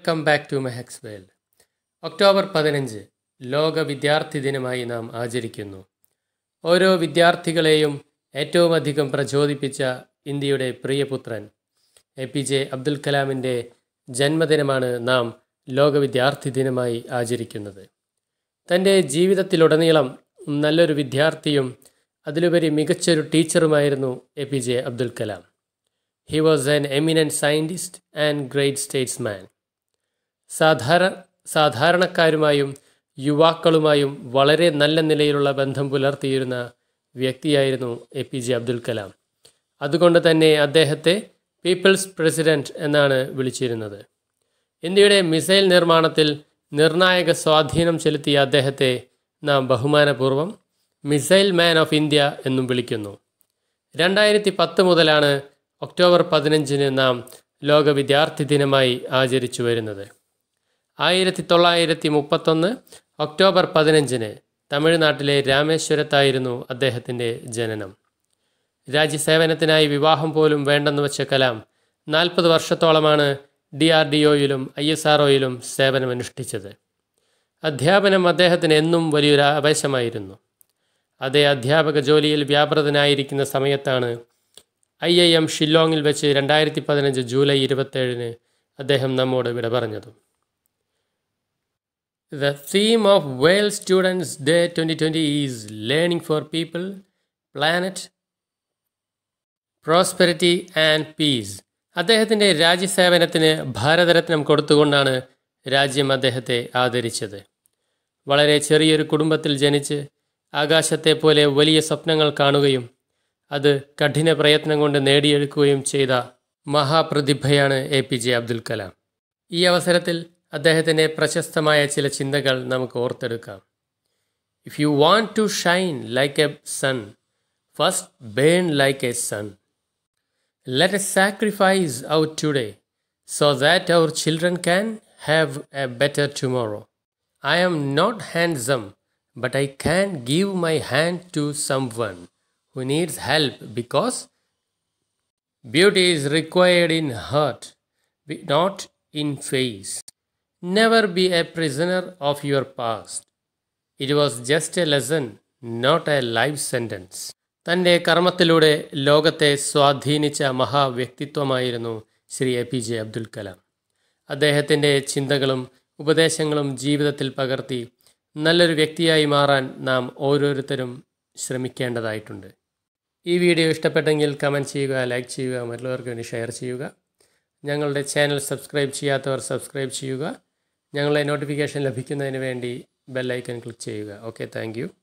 Welcome back to Mehak's world October പതിനഞ്ച് ലോക വിദ്യാർത്ഥി ദിനമായി നാം ആചരിക്കുന്നു ഓരോ വിദ്യാർത്ഥികളെയും ഏറ്റവും അധികം പ്രചോദിപ്പിച്ച ഇന്ത്യയുടെ പ്രിയപുത്രൻ എ പി ജെ അബ്ദുൽ കലാമിൻ്റെ ജന്മദിനമാണ് നാം ലോക വിദ്യാർത്ഥി ദിനമായി ആചരിക്കുന്നത് തൻ്റെ ജീവിതത്തിലുടനീളം നല്ലൊരു വിദ്യാർത്ഥിയും അതിലുപരി മികച്ചൊരു ടീച്ചറുമായിരുന്നു A P J Abdul Kalam he was an eminent scientist and great statesman സാധാര സാധാരണക്കാരുമായും യുവാക്കളുമായും വളരെ നല്ല നിലയിലുള്ള ബന്ധം പുലർത്തിയിരുന്ന വ്യക്തിയായിരുന്നു A P J Abdul Kalam അതുകൊണ്ട് തന്നെ അദ്ദേഹത്തെ പീപ്പിൾസ് പ്രസിഡൻറ്റ് എന്നാണ് വിളിച്ചിരുന്നത് ഇന്ത്യയുടെ മിസൈൽ നിർമ്മാണത്തിൽ നിർണായക സ്വാധീനം ചെലുത്തിയ അദ്ദേഹത്തെ നാം ബഹുമാനപൂർവ്വം മിസൈൽ മാൻ ഓഫ് ഇന്ത്യ എന്നും വിളിക്കുന്നു രണ്ടായിരത്തി പത്ത് മുതലാണ് ഒക്ടോബർ പതിനഞ്ചിന് നാം ലോക വിദ്യാർത്ഥി ദിനമായി ആചരിച്ചു വരുന്നത് ആയിരത്തി തൊള്ളായിരത്തി മുപ്പത്തൊന്ന് ഒക്ടോബർ പതിനഞ്ചിന് തമിഴ്നാട്ടിലെ രാമേശ്വരത്തായിരുന്നു അദ്ദേഹത്തിൻ്റെ ജനനം രാജ്യസേവനത്തിനായി വിവാഹം പോലും വേണ്ടെന്ന് വെച്ച കലാം നാൽപ്പത് വർഷത്തോളമാണ് ഡി ആർ ഡി ഒയിലും ഐ എസ് ആർ ഒയിലും സേവനമനുഷ്ഠിച്ചത് അധ്യാപനം അദ്ദേഹത്തിന് എന്നും വലിയൊരു ആവേശമായിരുന്നു അതേ അധ്യാപക ജോലിയിൽ വ്യാപൃതനായിരിക്കുന്ന സമയത്താണ് ഐ ഐ എം ഷില്ലോങ്ങിൽ വെച്ച് രണ്ടായിരത്തി പതിനഞ്ച് ജൂലൈ ഇരുപത്തേഴിന് അദ്ദേഹം നമ്മോട് വിട പറഞ്ഞതും The theme of World Students Day 2020 is Learning for People, Planet, Prosperity and Peace. അദ്ദേഹത്തിൻ്റെ രാജ്യസേവനത്തിന് ഭാരതരത്നം കൊടുത്തുകൊണ്ടാണ് രാജ്യം അദ്ദേഹത്തെ ആദരിച്ചത് വളരെ ചെറിയൊരു കുടുംബത്തിൽ ജനിച്ച് ആകാശത്തെ പോലെ വലിയ സ്വപ്നങ്ങൾ കാണുകയും അത് കഠിന പ്രയത്നം കൊണ്ട് നേടിയെടുക്കുകയും ചെയ്ത മഹാപ്രതിഭയാണ് A P J Abdul Kalam ഈ അവസരത്തിൽ അദ്ദേഹത്തിൻ്റെ പ്രശസ്തമായ ചില ചിന്തകൾ നമുക്ക് ഓർത്തെടുക്കാം if you want to shine like a sun first burn like a sun let a sacrifice out today so that our children can have a better tomorrow I am not handsome but I can give my hand to someone who needs help because beauty is required in heart, not in face. Never be a prisoner of your past. It was just a lesson, not a life sentence. തൻ്റെ കർമ്മത്തിലൂടെ ലോകത്തെ സ്വാധീനിച്ച മഹാവ്യക്തിത്വമായിരുന്നു Shri A P J Abdul Kalam അദ്ദേഹത്തിൻ്റെ ചിന്തകളും ഉപദേശങ്ങളും ജീവിതത്തിൽ പകർത്തി നല്ലൊരു വ്യക്തിയായി മാറാൻ നാം ഓരോരുത്തരും ശ്രമിക്കേണ്ടതായിട്ടുണ്ട് ഈ വീഡിയോ ഇഷ്ടപ്പെട്ടെങ്കിൽ കമൻറ്റ് ചെയ്യുക ലൈക്ക് ചെയ്യുക മറ്റുള്ളവർക്ക് വേണ്ടി ഷെയർ ചെയ്യുക ഞങ്ങളുടെ ചാനൽ സബ്സ്ക്രൈബ് ചെയ്യാത്തവർ സബ്സ്ക്രൈബ് ചെയ്യുക ഞങ്ങളുടെ നോട്ടിഫിക്കേഷൻ ലഭിക്കുന്നതിന് വേണ്ടി ബെല്ലൈക്കൺ ക്ലിക്ക് ചെയ്യുക ഓക്കെ താങ്ക്